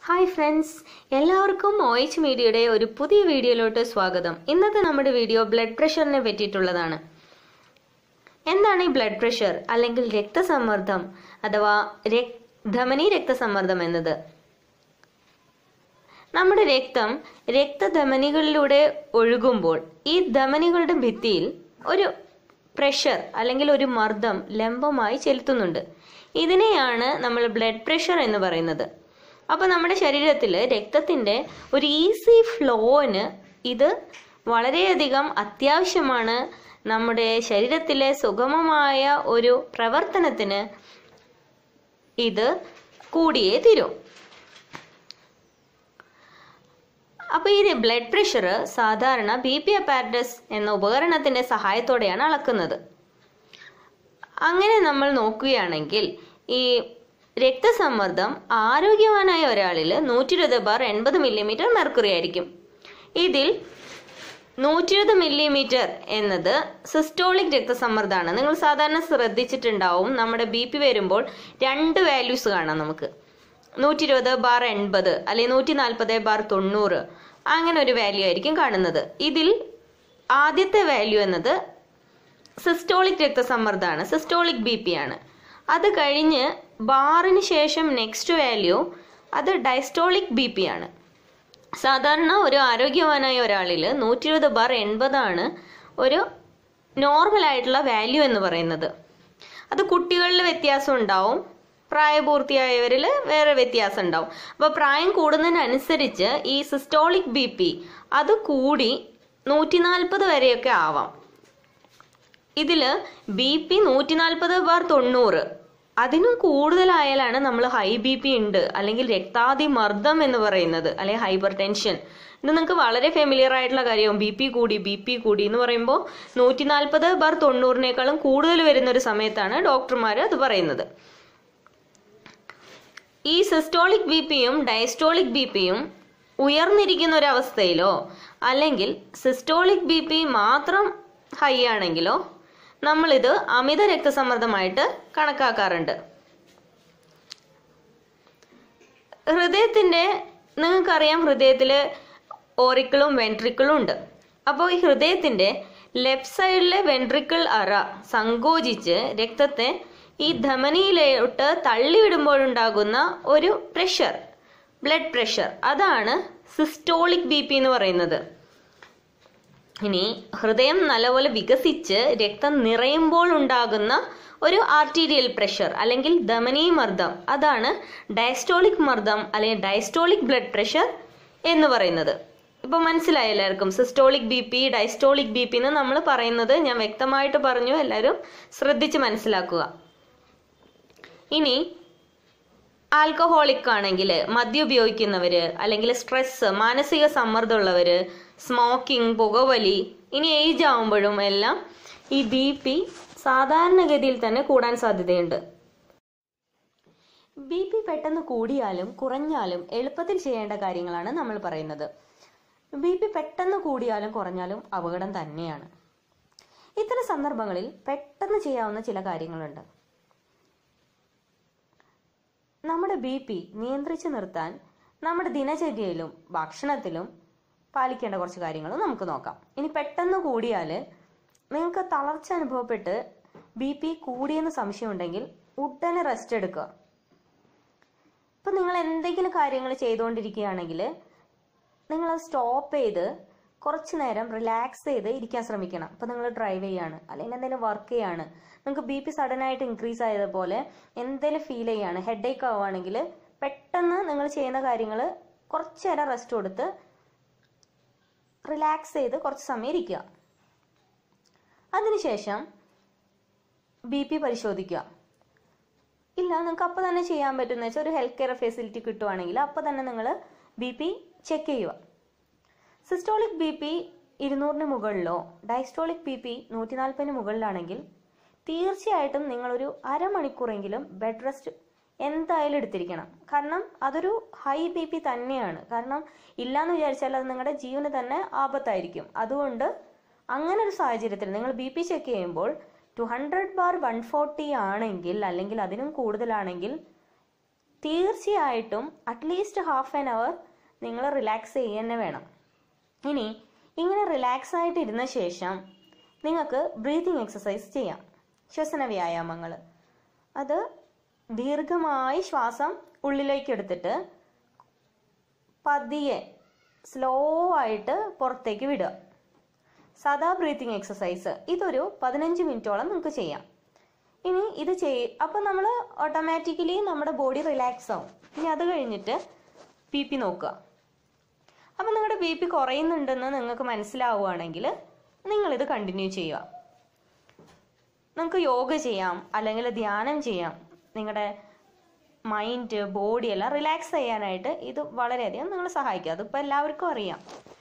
hi friends എല്ലാവർക്കും O H മീഡിയയുടെ ഒരു പുതിയ വീഡിയോയിലോട്ട് സ്വാഗതം ഇന്നത്തെ നമ്മുടെ വീഡിയോ ബ്ലഡ് പ്രഷറിനെ പറ്റിയിട്ടുള്ളതാണ് എന്താണ് ഈ ബ്ലഡ് പ്രഷർ അല്ലെങ്കിൽ രക്തസമ്മർദ്ദം അഥവാ രക്- ധമനി രക്തസമ്മർദ്ദം എന്നത് നമ്മുടെ രക്തം രക്തധമനികളിലൂടെ ഒഴുകുമ്പോൾ ഈ ധമനികളുടെ ഭിത്തിയിൽ ഒരു പ്രഷർ അല്ലെങ്കിൽ ഒരു മർദ്ദം ലംബമായി ചെലുത്തുന്നുണ്ട് ഇതിനെയാണ് നമ്മൾ ബ്ലഡ് പ്രഷർ എന്ന് പറയുന്നത് അപ്പോൾ നമ്മുടെ ശരീരത്തിൽ രക്തത്തിൻ്റെ ഒരു ഈസി ഫ്ലോന് ഇത് വളരെയധികം അത്യാവശ്യമാണ് നമ്മുടെ ശരീരത്തിലെ സുഗമമായ ഒരു പ്രവർത്തനത്തിന് ഇത് കൂടിയേ തീരൂ അപ്പോൾ ഈ ബ്ലഡ് പ്രഷർ സാധാരണ ബി പി അപ്പാരറ്റസ് എന്ന ഉപകരണത്തിന്റെ സഹായത്തോടെയാണ് അളക്കുന്നത് അങ്ങനെ നമ്മൾ നോക്കുകയാണെങ്കിൽ ഈ രക്തസമ്മർദ്ദം ആരോഗ്യവാനായ ഒരാളിൽ നൂറ്റി ഇരുപത് ബാർ എൺപത് മില്ലിമീറ്റർ മെർക്കുറി ആയിരിക്കും ഇതിൽ നൂറ്റി ഇരുപത് മില്ലിമീറ്റർ എന്നത് സിസ്റ്റോളിക് രക്തസമ്മർദ്ദമാണ് നിങ്ങൾ സാധാരണ ശ്രദ്ധിച്ചിട്ടുണ്ടാവും നമ്മുടെ ബി പി വരുമ്പോൾ രണ്ട് വാല്യൂസ് കാണാം നമുക്ക് നൂറ്റി ഇരുപത് ബാർ എൺപത് അല്ലെങ്കിൽ നൂറ്റി നാൽപ്പത് ബാർ തൊണ്ണൂറ് അങ്ങനെ ഒരു വാല്യൂ ആയിരിക്കും കാണുന്നത് ഇതിൽ ആദ്യത്തെ വാല്യൂ എന്നത് സിസ്റ്റോളിക് രക്തസമ്മർദ്ദമാണ് സിസ്റ്റോളിക് ബി പി ആണ് അത് കഴിഞ്ഞ് ബാറിന് ശേഷം നെക്സ്റ്റ് വാല്യൂ അത് ഡയസ്റ്റോളിക് ബി പി ആണ് സാധാരണ ഒരു ആരോഗ്യവാനായ ഒരാളിൽ നൂറ്റി ഇരുപത് ബാർ എൺപതാണ് ഒരു നോർമൽ ആയിട്ടുള്ള വാല്യൂ എന്ന് പറയുന്നത് അത് കുട്ടികളിൽ വ്യത്യാസം ഉണ്ടാവും പ്രായപൂർത്തിയായവരിൽ വേറെ വ്യത്യാസം ഉണ്ടാവും അപ്പോൾ പ്രായം കൂടുന്നതിനനുസരിച്ച് ഈ സിസ്റ്റോളിക് ബി പി അത് കൂടി നൂറ്റി നാൽപ്പത് വരെയൊക്കെ ആവാം ഇതിൽ ബി പി നൂറ്റി നാൽപ്പത് ബാർ തൊണ്ണൂറ് അതിനും കൂടുതലായാലാണ് നമ്മൾ ഹൈ ബി പി ഉണ്ട് അല്ലെങ്കിൽ രക്താതിമർദ്ദം എന്ന് പറയുന്നത് അല്ലെങ്കിൽ ഹൈപ്പർ ടെൻഷൻ ഇത് നിങ്ങൾക്ക് വളരെ ഫെമിലിയർ ആയിട്ടുള്ള കാര്യവും ബി പി കൂടി ബി പി കൂടി എന്ന് പറയുമ്പോൾ നൂറ്റി നാൽപ്പത് ബാർ തൊണ്ണൂറിനേക്കാളും കൂടുതൽ വരുന്ന ഒരു സമയത്താണ് ഡോക്ടർമാർ അത് പറയുന്നത് ഈ സിസ്റ്റോളിക് ബി പിയും ഡയസ്റ്റോളിക് ബി പിയും ഉയർന്നിരിക്കുന്ന ഒരു അവസ്ഥയിലോ അല്ലെങ്കിൽ സിസ്റ്റോളിക് ബി പി മാത്രം ഹൈ ആണെങ്കിലോ നമ്മളിത് അമിത രക്തസമ്മർദ്ദമായിട്ട് കണക്കാക്കാറുണ്ട് ഹൃദയത്തിൻ്റെ നിങ്ങൾക്കറിയാം ഹൃദയത്തിൽ ഓറിക്കിളും വെൻട്രിക്കിളും ഉണ്ട് അപ്പോൾ ഈ ഹൃദയത്തിൻ്റെ ലെഫ്റ്റ് സൈഡിലെ വെൻട്രിക്കിൾ അറ സങ്കോചിച്ച് രക്തത്തെ ഈ ധമനിയിലോട്ട് തള്ളിവിടുമ്പോഴുണ്ടാകുന്ന ഒരു പ്രഷർ ബ്ലഡ് പ്രഷർ അതാണ് സിസ്റ്റോളിക് ബി പി എന്ന് പറയുന്നത് ഇനി ഹൃദയം നല്ലപോലെ വികസിച്ച് രക്തം നിറയുമ്പോൾ ഉണ്ടാകുന്ന ഒരു ആർട്ടീരിയൽ പ്രഷർ അല്ലെങ്കിൽ ധമനി മർദ്ദം അതാണ് ഡയസ്റ്റോളിക് മർദ്ദം അല്ലെങ്കിൽ ഡയസ്റ്റോളിക് ബ്ലഡ് പ്രഷർ എന്ന് പറയുന്നത് ഇപ്പൊ മനസ്സിലായി എല്ലാവർക്കും systolic B P diastolic B P എന്ന് നമ്മൾ പറയുന്നത് ഞാൻ വ്യക്തമായിട്ട് പറഞ്ഞു എല്ലാവരും ശ്രദ്ധിച്ച് മനസ്സിലാക്കുക ഇനി ആൽക്കഹോളിക് ആണെങ്കിൽ മദ്യം ഉപയോഗിക്കുന്നവര് അല്ലെങ്കിൽ സ്ട്രെസ് മാനസിക സമ്മർദ്ദമുള്ളവര് സ്മോക്കിംഗ് പുകവലി ഇനി ഏജ് ആവുമ്പോഴും എല്ലാം ഈ ബി പി സാധാരണഗതിയിൽ തന്നെ കൂടാൻ സാധ്യതയുണ്ട് ബി പി പെട്ടെന്ന് കൂടിയാലും കുറഞ്ഞാലും എളുപ്പത്തിൽ ചെയ്യേണ്ട കാര്യങ്ങളാണ് നമ്മൾ പറയുന്നത് ബി പി പെട്ടെന്ന് കൂടിയാലും കുറഞ്ഞാലും അപകടം തന്നെയാണ് ഇത്തരം സന്ദർഭങ്ങളിൽ പെട്ടെന്ന് ചെയ്യാവുന്ന ചില കാര്യങ്ങളുണ്ട് നമ്മുടെ ബി പി നിയന്ത്രിച്ചു നിർത്താൻ നമ്മുടെ ദിനചര്യയിലും ഭക്ഷണത്തിലും പാലിക്കേണ്ട കുറച്ച് കാര്യങ്ങളും നമുക്ക് നോക്കാം ഇനി പെട്ടെന്ന് കൂടിയാൽ നിങ്ങൾക്ക് തളർച്ച അനുഭവപ്പെട്ട് ബി പി കൂടിയെന്ന് സംശയമുണ്ടെങ്കിൽ ഉടനെ റെസ്റ്റ് എടുക്കുക ഇപ്പം നിങ്ങൾ എന്തെങ്കിലും കാര്യങ്ങൾ ചെയ്തുകൊണ്ടിരിക്കുകയാണെങ്കിൽ നിങ്ങൾ സ്റ്റോപ്പ് ചെയ്ത് കുറച്ച് നേരം റിലാക്സ് ചെയ്ത് ഇരിക്കാൻ ശ്രമിക്കണം ഇപ്പം നിങ്ങൾ ഡ്രൈവ് ചെയ്യാണ് അല്ലെങ്കിൽ എന്തെങ്കിലും വർക്ക് ചെയ്യാണ് നിങ്ങൾക്ക് ബി പി സഡൻ ആയിട്ട് ഇൻക്രീസ് ആയതുപോലെ എന്തെങ്കിലും ഫീൽ ചെയ്യാണ് ഹെഡ് ഏക്ക് ആവുകയാണെങ്കിൽ പെട്ടെന്ന് നിങ്ങൾ ചെയ്യുന്ന കാര്യങ്ങൾ കുറച്ച് നേരം റെസ്റ്റ് കൊടുത്ത് റിലാക്സ് ചെയ്ത് കുറച്ച് സമയം ഇരിക്കുക അതിനുശേഷം ബി പി പരിശോധിക്കുക ഇല്ല നിങ്ങൾക്ക് അപ്പോൾ തന്നെ ചെയ്യാൻ പറ്റുന്ന വെച്ചാൽ ഒരു ഹെൽത്ത് കെയർ ഫെസിലിറ്റി കിട്ടുവാണെങ്കിൽ അപ്പോൾ തന്നെ നിങ്ങൾ ബി പി ചെക്ക് ചെയ്യുക സിസ്റ്റോളിക് ബി പി ഇരുന്നൂറിന് മുകളിലോ ഡയസ്റ്റോളിക് ബി പി നൂറ്റി നാൽപ്പതിന് മുകളിലാണെങ്കിൽ തീർച്ചയായിട്ടും നിങ്ങളൊരു അരമണിക്കൂറെങ്കിലും ബെഡ് റെസ്റ്റ് എന്തായാലും എടുത്തിരിക്കണം കാരണം അതൊരു ഹൈ ബി പി തന്നെയാണ് കാരണം ഇല്ലാന്ന് വിചാരിച്ചാൽ അത് നിങ്ങളുടെ ജീവന് തന്നെ ആപത്തായിരിക്കും അതുകൊണ്ട് അങ്ങനെ ഒരു സാഹചര്യത്തിൽ നിങ്ങൾ ബി പി ചെക്ക് ചെയ്യുമ്പോൾ two hundred bar one forty ആണെങ്കിൽ അല്ലെങ്കിൽ അതിനും കൂടുതലാണെങ്കിൽ തീർച്ചയായിട്ടും അറ്റ്ലീസ്റ്റ് ഹാഫ് ആൻ അവർ നിങ്ങൾ റിലാക്സ് ചെയ്യുക തന്നെ വേണം ഇനി ഇങ്ങനെ റിലാക്സ് ആയിട്ട് ഇരുന്ന ശേഷം നിങ്ങൾക്ക് ബ്രീതിങ് എക്സസൈസ് ചെയ്യാം ശ്വസന വ്യായാമങ്ങൾ അത് ദീർഘമായി ശ്വാസം ഉള്ളിലേക്ക് എടുത്തിട്ട് പതിയെ സ്ലോ ആയിട്ട് പുറത്തേക്ക് വിടുക സാധാ ബ്രീത്തിങ് എക്സസൈസ് ഇതൊരു പതിനഞ്ച് മിനിറ്റോളം നിങ്ങൾക്ക് ചെയ്യാം ഇനി ഇത് ചെയ് അപ്പം നമ്മൾ ഓട്ടോമാറ്റിക്കലി നമ്മുടെ ബോഡി റിലാക്സ് ആവും ഇനി അത് കഴിഞ്ഞിട്ട് ബി പി നോക്കുക അപ്പം നിങ്ങളുടെ ബി പി കുറയുന്നുണ്ടെന്ന് നിങ്ങൾക്ക് മനസ്സിലാവുകയാണെങ്കിൽ നിങ്ങളിത് കണ്ടിന്യൂ ചെയ്യുക നിങ്ങൾക്ക് യോഗ ചെയ്യാം അല്ലെങ്കിൽ ധ്യാനം ചെയ്യാം നിങ്ങളുടെ മൈൻഡ് ബോഡി എല്ലാം റിലാക്സ് ചെയ്യാനായിട്ട് ഇത് വളരെയധികം നിങ്ങളെ സഹായിക്കും അതിപ്പോൾ എല്ലാവർക്കും അറിയാം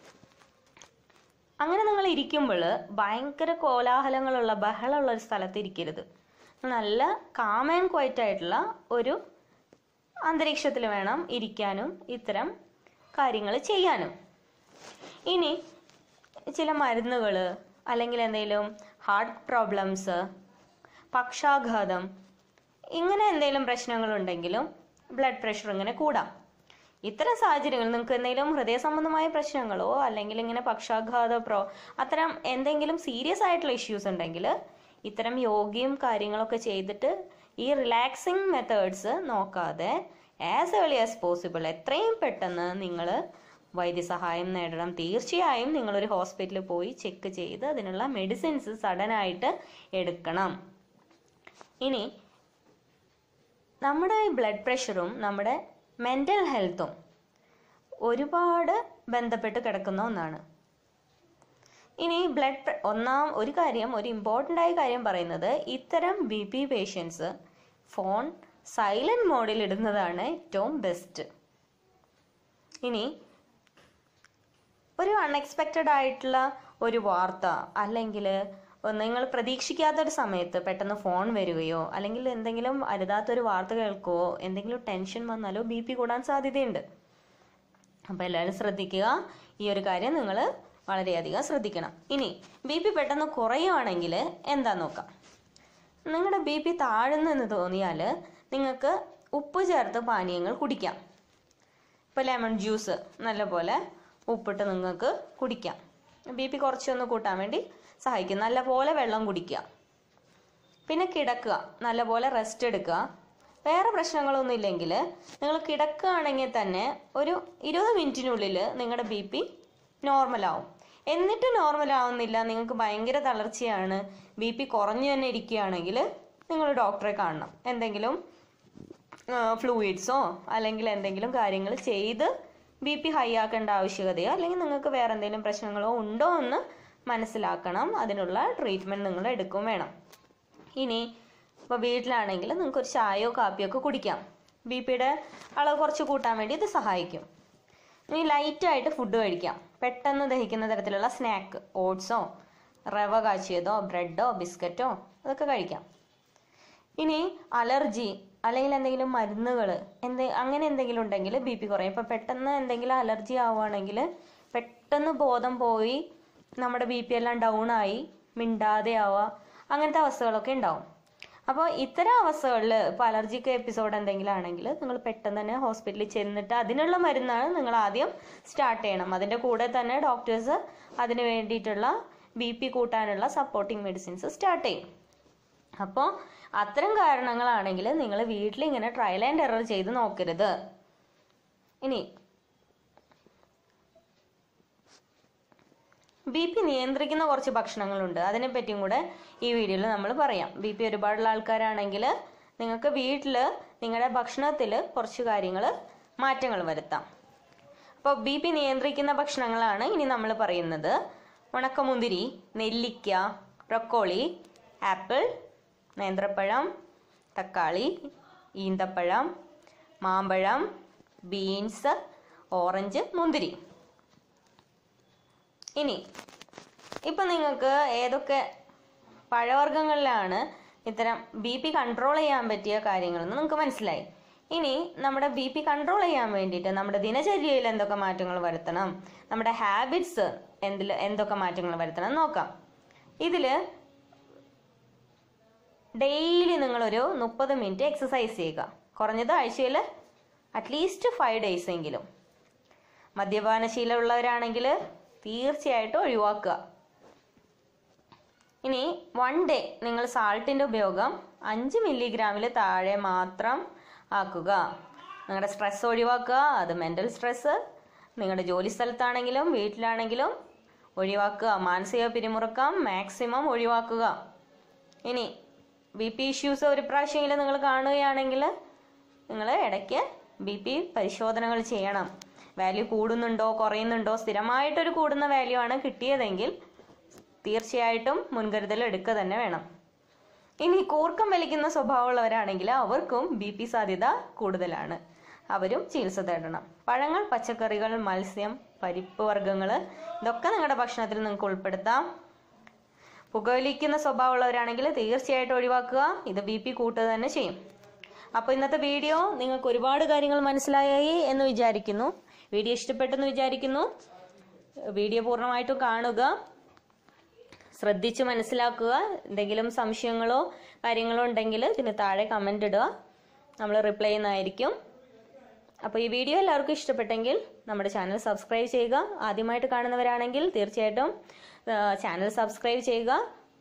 അങ്ങനെ നിങ്ങൾ ഇരിക്കുമ്പോൾ ഭയങ്കര കോലാഹലങ്ങളുള്ള ബഹളമുള്ള ഒരു സ്ഥലത്ത് ഇരിക്കരുത് നല്ല കാം ആൻഡ് ക്വയറ്റ് ആയിട്ടുള്ള ഒരു അന്തരീക്ഷത്തിൽ വേണം ഇരിക്കാനും ഇത്തരം കാര്യങ്ങൾ ചെയ്യാനും ഇനി ചില മരുന്നുകൾ അല്ലെങ്കിൽ എന്തെങ്കിലും ഹാർട്ട് പ്രോബ്ലംസ് പക്ഷാഘാതം ഇങ്ങനെ എന്തെങ്കിലും പ്രശ്നങ്ങളുണ്ടെങ്കിലും ബ്ലഡ് പ്രഷർ ഇങ്ങനെ കൂടാം ഇത്തരം സാഹചര്യങ്ങൾ നിങ്ങൾക്ക് എന്തെങ്കിലും ഹൃദയ സംബന്ധമായ പ്രശ്നങ്ങളോ അല്ലെങ്കിൽ ഇങ്ങനെ പക്ഷാഘാത പ്രോ അത്തരം എന്തെങ്കിലും സീരിയസ് ആയിട്ടുള്ള ഇഷ്യൂസ് ഉണ്ടെങ്കിൽ ഇത്തരം യോഗയും കാര്യങ്ങളൊക്കെ ചെയ്തിട്ട് ഈ റിലാക്സിങ് മെത്തേഡ്സ് നോക്കാതെ ആസ് ഏർലി ആസ് പോസിബിൾ എത്രയും പെട്ടെന്ന് നിങ്ങൾ വൈദ്യസഹായം നേടണം തീർച്ചയായും നിങ്ങളൊരു ഹോസ്പിറ്റലിൽ പോയി ചെക്ക് ചെയ്ത് അതിനുള്ള മെഡിസിൻസ് സഡനായിട്ട് എടുക്കണം ഇനി നമ്മുടെ ഈ ബ്ലഡ് പ്രഷറും നമ്മുടെ മെൻ്റൽ ഹെൽത്തും ഒരുപാട് ബന്ധപ്പെട്ട് കിടക്കുന്ന ഒന്നാണ് ഇനി ബ്ലഡ് ഒന്നാം ഒരു കാര്യം ഒരു ഇമ്പോർട്ടൻ്റ് ആയ കാര്യം പറയുന്നത് ഇത്തരം B P patients phone silent മോഡിൽ ഇടുന്നതാണ് ഏറ്റവും ബെസ്റ്റ് ഇനി ഒരു അൺഎക്സ്പെക്റ്റഡ് ആയിട്ടുള്ള ഒരു വാർത്ത അല്ലെങ്കിൽ നിങ്ങൾ പ്രതീക്ഷിക്കാത്തൊരു സമയത്ത് പെട്ടെന്ന് ഫോൺ വരികയോ അല്ലെങ്കിൽ എന്തെങ്കിലും അരുതാത്തൊരു വാർത്ത കേൾക്കുകയോ എന്തെങ്കിലും ടെൻഷൻ വന്നാലോ ബി പി കൂടാൻ സാധ്യതയുണ്ട് അപ്പോൾ എല്ലാവരും ശ്രദ്ധിക്കുക ഈ ഒരു കാര്യം നിങ്ങൾ വളരെയധികം ശ്രദ്ധിക്കണം ഇനി ബി പി പെട്ടെന്ന് കുറയുവാണെങ്കിൽ എന്താ നോക്കാം നിങ്ങളുടെ ബി പി താഴുന്നെന്ന് തോന്നിയാൽ നിങ്ങൾക്ക് ഉപ്പ് ചേർത്ത് പാനീയങ്ങൾ കുടിക്കാം ഇപ്പോൾ ലെമൺ ജ്യൂസ് നല്ലപോലെ ഉപ്പിട്ട് നിങ്ങൾക്ക് കുടിക്കാം ബി പി കുറച്ചൊന്ന് കൂട്ടാൻ വേണ്ടി സഹായിക്കും നല്ലപോലെ വെള്ളം കുടിക്കുക പിന്നെ കിടക്കുക നല്ലപോലെ റെസ്റ്റ് എടുക്കുക വേറെ പ്രശ്നങ്ങളൊന്നും ഇല്ലെങ്കിൽ നിങ്ങൾ കിടക്കുകയാണെങ്കിൽ തന്നെ ഒരു ഇരുപത് മിനിറ്റിനുള്ളിൽ നിങ്ങളുടെ ബി പി നോർമലാവും എന്നിട്ട് നോർമൽ ആവുന്നില്ല നിങ്ങൾക്ക് ഭയങ്കര തളർച്ചയാണ് ബി പി കുറഞ്ഞു തന്നെ ഇരിക്കുകയാണെങ്കിൽ നിങ്ങൾ ഡോക്ടറെ കാണണം എന്തെങ്കിലും ഫ്ലൂയിഡ്സോ അല്ലെങ്കിൽ എന്തെങ്കിലും കാര്യങ്ങൾ ചെയ്ത് ബി പി ഹൈ ആക്കേണ്ട ആവശ്യകതയോ അല്ലെങ്കിൽ നിങ്ങൾക്ക് വേറെ എന്തെങ്കിലും പ്രശ്നങ്ങളോ ഉണ്ടോ എന്ന് മനസ്സിലാക്കണം അതിനുള്ള ട്രീറ്റ്മെൻറ്റ് നിങ്ങൾ എടുക്കും വേണം ഇനി ഇപ്പോൾ വീട്ടിലാണെങ്കിൽ നിങ്ങൾക്ക് ഒരു ചായയോ കാപ്പിയോ ഒക്കെ കുടിക്കാം ബി പിയുടെ അളവ് കുറച്ച് കൂട്ടാൻ വേണ്ടി ഇത് സഹായിക്കും ഇനി ലൈറ്റായിട്ട് ഫുഡ് കഴിക്കാം പെട്ടെന്ന് ദഹിക്കുന്ന തരത്തിലുള്ള സ്നാക്ക് ഓട്സോ റവ കാച്ചിയതോ ബ്രെഡോ ബിസ്ക്കറ്റോ അതൊക്കെ കഴിക്കാം ഇനി അലർജി അല്ലെങ്കിൽ എന്തെങ്കിലും മരുന്നുകൾ എന്ത് അങ്ങനെ എന്തെങ്കിലും ഉണ്ടെങ്കിൽ ബി പി കുറയും ഇപ്പം പെട്ടെന്ന് എന്തെങ്കിലും അലർജി ആവുകയാണെങ്കിൽ പെട്ടെന്ന് ബോധം പോയി നമ്മുടെ ബി പി എല്ലാം ഡൗൺ ആയി മിണ്ടാതെ ആവുക അങ്ങനത്തെ അവസ്ഥകളൊക്കെ ഉണ്ടാവും അപ്പോൾ ഇത്തരം അവസ്ഥകളിൽ ഇപ്പോൾ അലർജിക്ക് എപ്പിസോഡ് എന്തെങ്കിലും ആണെങ്കിൽ നിങ്ങൾ പെട്ടെന്ന് തന്നെ ഹോസ്പിറ്റലിൽ ചെന്നിട്ട് അതിനുള്ള മരുന്നാണ് നിങ്ങൾ ആദ്യം സ്റ്റാർട്ട് ചെയ്യണം അതിൻ്റെ കൂടെ തന്നെ ഡോക്ടേഴ്സ് അതിന് വേണ്ടിയിട്ടുള്ള ബി പി കൂട്ടാനുള്ള സപ്പോർട്ടിങ് മെഡിസിൻസ് സ്റ്റാർട്ട് ചെയ്യും അപ്പോൾ അത്തരം കാരണങ്ങളാണെങ്കിൽ നിങ്ങൾ വീട്ടിൽ ഇങ്ങനെ ട്രയൽ ആൻഡ് എറർ ചെയ്ത് നോക്കരുത് ഇനി ബി പി നിയന്ത്രിക്കുന്ന കുറച്ച് ഭക്ഷണങ്ങളുണ്ട് അതിനെപ്പറ്റിയും കൂടെ ഈ വീഡിയോയിൽ നമ്മൾ പറയാം ബി പി ഒരുപാടുള്ള ആൾക്കാരാണെങ്കിൽ നിങ്ങൾക്ക് വീട്ടിൽ നിങ്ങളുടെ ഭക്ഷണത്തിൽ കുറച്ച് കാര്യങ്ങൾ മാറ്റങ്ങൾ വരുത്താം അപ്പോൾ ബി പി നിയന്ത്രിക്കുന്ന ഭക്ഷണങ്ങളാണ് ഇനി നമ്മൾ പറയുന്നത് ഉണക്കമുന്തിരി നെല്ലിക്ക ബ്രൊക്കോളി ആപ്പിൾ നേന്ത്രപ്പഴം തക്കാളി ഈന്തപ്പഴം മാമ്പഴം ബീൻസ് ഓറഞ്ച് മുന്തിരി ഇനി ഇപ്പം നിങ്ങൾക്ക് ഏതൊക്കെ പഴവർഗ്ഗങ്ങളിലാണ് ഇത്തരം ബി പി കൺട്രോൾ ചെയ്യാൻ പറ്റിയ കാര്യങ്ങളെന്ന് നിങ്ങൾക്ക് മനസ്സിലായി ഇനി നമ്മുടെ ബി പി കൺട്രോൾ ചെയ്യാൻ വേണ്ടിയിട്ട് നമ്മുടെ ദിനചര്യയിൽ എന്തൊക്കെ മാറ്റങ്ങൾ വരുത്തണം നമ്മുടെ ഹാബിറ്റ്സ് എന്തിൽ എന്തൊക്കെ മാറ്റങ്ങൾ വരുത്തണം എന്ന് നോക്കാം ഇതിൽ ഡെയിലി നിങ്ങളൊരു മുപ്പത് മിനിറ്റ് എക്സസൈസ് ചെയ്യുക കുറഞ്ഞത് ആഴ്ചയിൽ അറ്റ്ലീസ്റ്റ് ഫൈവ് ഡേയ്സ് എങ്കിലും മദ്യപാനശീലമുള്ളവരാണെങ്കിൽ തീർച്ചയായിട്ടും ഒഴിവാക്കുക ഇനി വൺ ഡേ നിങ്ങൾ സാൾട്ടിൻ്റെ ഉപയോഗം അഞ്ച് മില്ലിഗ്രാമിൽ താഴെ മാത്രം ആക്കുക നിങ്ങളുടെ സ്ട്രെസ് ഒഴിവാക്കുക അത് മെൻ്റൽ സ്ട്രെസ് നിങ്ങളുടെ ജോലി സ്ഥലത്താണെങ്കിലും വീട്ടിലാണെങ്കിലും ഒഴിവാക്കുക മാനസിക പിരിമുറുക്കം മാക്സിമം ഒഴിവാക്കുക ഇനി ബി പി ഇഷ്യൂസ് ഒരു പ്രാവശ്യമെങ്കിലും നിങ്ങൾ കാണുകയാണെങ്കിൽ നിങ്ങൾ ഇടയ്ക്ക് ബി പി പരിശോധനകൾ ചെയ്യണം വാല്യൂ കൂടുന്നുണ്ടോ കുറയുന്നുണ്ടോ സ്ഥിരമായിട്ടൊരു കൂടുന്ന വാല്യൂ ആണ് കിട്ടിയതെങ്കിൽ തീർച്ചയായിട്ടും മുൻകരുതൽ എടുക്കുക തന്നെ വേണം ഇനി കൂർക്കം വലിക്കുന്ന സ്വഭാവമുള്ളവരാണെങ്കിൽ അവർക്കും ബി പി സാധ്യത കൂടുതലാണ് അവരും ചികിത്സ തേടണം പഴങ്ങൾ പച്ചക്കറികൾ മത്സ്യം പരിപ്പ് വർഗ്ഗങ്ങൾ ഇതൊക്കെ നിങ്ങളുടെ ഭക്ഷണത്തിൽ നിങ്ങൾക്ക് ഉൾപ്പെടുത്താം പുകവലിക്കുന്ന സ്വഭാവമുള്ളവരാണെങ്കിൽ തീർച്ചയായിട്ടും ഒഴിവാക്കുക ഇത് ബി പി കൂട്ടുക തന്നെ ചെയ്യും അപ്പോൾ ഇന്നത്തെ വീഡിയോ നിങ്ങൾക്ക് ഒരുപാട് കാര്യങ്ങൾ മനസ്സിലായി എന്ന് വിചാരിക്കുന്നു വീഡിയോ ഇഷ്ടപ്പെട്ടെന്ന് വിചാരിക്കുന്നു വീഡിയോ പൂർണ്ണമായിട്ടും കാണുക ശ്രദ്ധിച്ച് മനസ്സിലാക്കുക എന്തെങ്കിലും സംശയങ്ങളോ കാര്യങ്ങളോ ഉണ്ടെങ്കിൽ ഇതിന് താഴെ കമൻ്റ് ഇടുക നമ്മൾ റിപ്ലൈ ചെയ്യുന്നതായിരിക്കും അപ്പോൾ ഈ വീഡിയോ എല്ലാവർക്കും ഇഷ്ടപ്പെട്ടെങ്കിൽ നമ്മുടെ ചാനൽ സബ്സ്ക്രൈബ് ചെയ്യുക ആദ്യമായിട്ട് കാണുന്നവരാണെങ്കിൽ തീർച്ചയായിട്ടും ചാനൽ സബ്സ്ക്രൈബ് ചെയ്യുക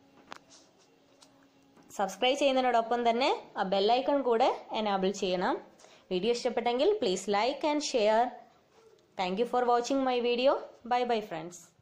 സബ്സ്ക്രൈബ് ചെയ്യുന്നതിനോടൊപ്പം തന്നെ ആ ബെല്ലൈക്കൺ കൂടെ എനാബിൾ ചെയ്യണം വീഡിയോ ഇഷ്ടപ്പെട്ടെങ്കിൽ please like and share thank you for watching my video bye bye friends